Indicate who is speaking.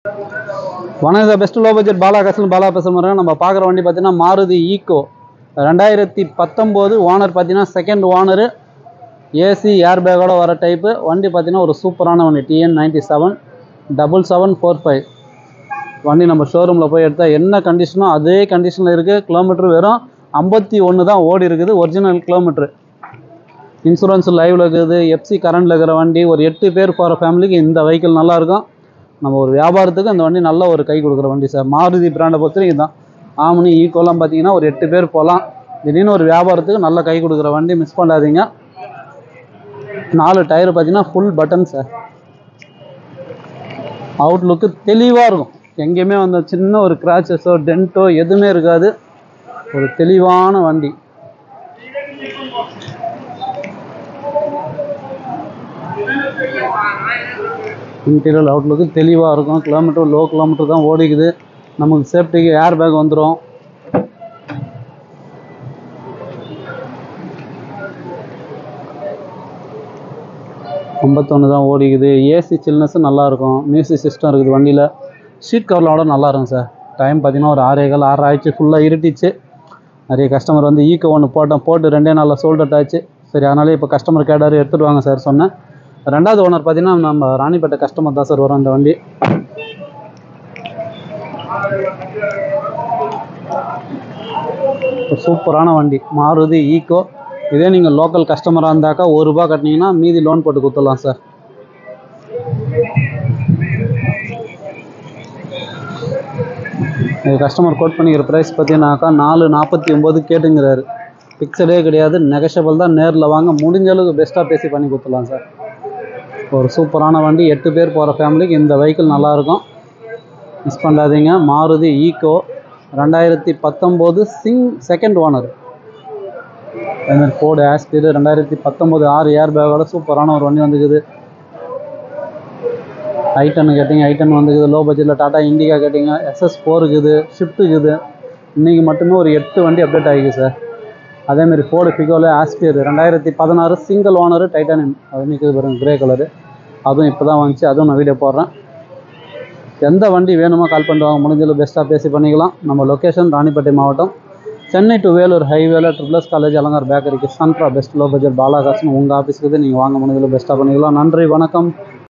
Speaker 1: வணக்கம் sir best low budget Bala கசல் பாலா பேசுகிற நம்ம பார்க்குற வண்டி பார்த்தீங்கன்னா மாருதி ஈக்கோ ரெண்டாயிரத்தி பத்தொம்போது ஓனர் பார்த்தீங்கன்னா செகண்ட் ஓனரு ஏசி ஏர் பேக்கோட வர டைப்பு வண்டி பார்த்தீங்கன்னா ஒரு சூப்பரான வண்டி TN ninety seven double seven four five வண்டி நம்ம ஷோரூமில் போய் எடுத்தால் என்ன கண்டிஷனோ அதே கண்டிஷனில் இருக்குது கிலோமீட்டர் வெறும் ஐம்பத்தி ஒன்று தான் ஓடி இருக்குது ஒரிஜினல் கிலோமீட்ரு இன்சூரன்ஸ் லைவில் இருக்குது எஃப்சி கரண்டில் இருக்கிற வண்டி ஒரு எட்டு பேர் போகிற ஃபேமிலிக்கு இந்த வெஹிக்கிள் நல்லாயிருக்கும் நம்ம ஒரு வியாபாரத்துக்கு இந்த வண்டி நல்ல ஒரு கை கொடுக்குற வண்டி சார் மாருதி பிராண்டை பொறுத்த வரைக்கும் தான் ஆமனி ஈக்குவலாம் பார்த்தீங்கன்னா ஒரு எட்டு பேர் போகலாம் திடீர்னு ஒரு வியாபாரத்துக்கு நல்ல கை கொடுக்குற வண்டி மிஸ் பண்ணாதீங்க நாலு டயர் பார்த்தீங்கன்னா ஃபுல் பட்டன் சார் அவுட்லுக்கு தெளிவாக இருக்கும் எங்கேயுமே வந்து சின்ன ஒரு கிராச்சஸோ டென்ட்டோ எதுவுமே இருக்காது ஒரு தெளிவான வண்டி இன்டீரியர் அவுட்லுக்கு தெளிவாக இருக்கும் கிலோமீட்டர் லோ கிலோமீட்டர் தான் ஓடிக்குது நமக்கு சேஃப்டிக்கு ஏர் பேக் வந்துடும் ஐம்பத்தொன்று தான் ஓடிக்குது ஏசி சில்னஸும் நல்லாயிருக்கும் மியூசிக் சிஸ்டம் இருக்குது வண்டியில் சீட் கவர்லோட நல்லா இருக்கும் சார் டைம் பார்த்தீங்கன்னா ஒரு ஆறே கால் ஆறு ஆயிடுச்சு ஃபுல்லாக இருட்டிச்சு நிறைய கஸ்டமர் வந்து ஈக்கோ ஒன்று போட்டேன் போட்டு ரெண்டே நாளில் சோல்ட் ஆச்சு சரி அதனால இப்போ கஸ்டமர் கேட்டார் எடுத்துகிட்டு வாங்க சார் சொன்னேன் ரெண்டாவது ஓனர் பார்த்தீங்கன்னா நம்ம ராணிப்பேட்டை கஸ்டமர் தான் சார் வரும் அந்த வண்டி ஒரு சூப்பரான வண்டி மாருதி ஈக்கோ இதே நீங்கள் லோக்கல் கஸ்டமராக இருந்தாக்கா ஒரு ரூபா கட்டினீங்கன்னா மீதி லோன் போட்டு கொடுத்துடலாம் சார் இது கஸ்டமர் கோட் பண்ணிக்கிற ப்ரைஸ் பார்த்தீங்கன்னாக்கா நாலு நாற்பத்தி ஒம்பது கேட்டுங்கிறாரு ஃபிக்ஸடே கிடையாது நெகஷபிள் தான் நேரில் வாங்க முடிஞ்ச அளவுக்கு பெஸ்ட்டாக பேசி பண்ணி கொடுத்துடலாம் சார் ஒரு சூப்பரான வண்டி எட்டு பேர் போகிற ஃபேமிலிக்கு இந்த வெஹிக்கிள் நல்லாயிருக்கும் மிஸ் பண்ணாதீங்க மாருதி ஈக்கோ ரெண்டாயிரத்தி பத்தொம்போது சிங் செகண்ட் ஓனர் அதுமாதிரி ஃபோர்டு ஆஸ்பிடு ரெண்டாயிரத்தி பத்தொம்போது ஆறு ஏர் பேக்கோட சூப்பரான ஒரு வண்டி வந்துக்குது ஐட்டன் கேட்டிங்க ஐட்டன் வந்துக்குது லோ பட்ஜெட்டில் டாடா இண்டிகா கேட்டிங்க எஸ்எஸ் ஃபோர் இருக்குது ஷிஃப்ட் இருக்குது இன்றைக்கி மட்டுமே ஒரு எட்டு வண்டி அப்டேட் ஆகிருக்கு சார் அதேமாரி ஃபோர்டு ஃபிகோவில் ஆஸ்பியர் ரெண்டாயிரத்தி பதினாறு சிங்கிள் ஓனரு டைட்டானியம் அது நிற்குது பாருங்க கிரே கலரு அதுவும் இப்போ தான் வந்துச்சு அதுவும் நான் வீடியோ போடுறேன் எந்த வண்டி வேணுமோ கால் பண்ணிட்டு வாங்க முடிஞ்சளவு பெஸ்ட்டாக பேசி பண்ணிக்கலாம் நம்ம லொக்கேஷன் ராணிப்பேட்டை மாவட்டம் சென்னை டு வேலூர் ஹைவேல ட்ரிபிள்எஸ் காலேஜ் அலங்கார் பேக்கரிக்கு சன்ட்ரா பெஸ்ட் லோ பட்ஜெட் பாலாகாசன் உங்கள் ஆஃபீஸ்க்கு நீங்கள் வாங்க முடிஞ்சளவு பெஸ்ட்டாக பண்ணிக்கலாம் நன்றி வணக்கம்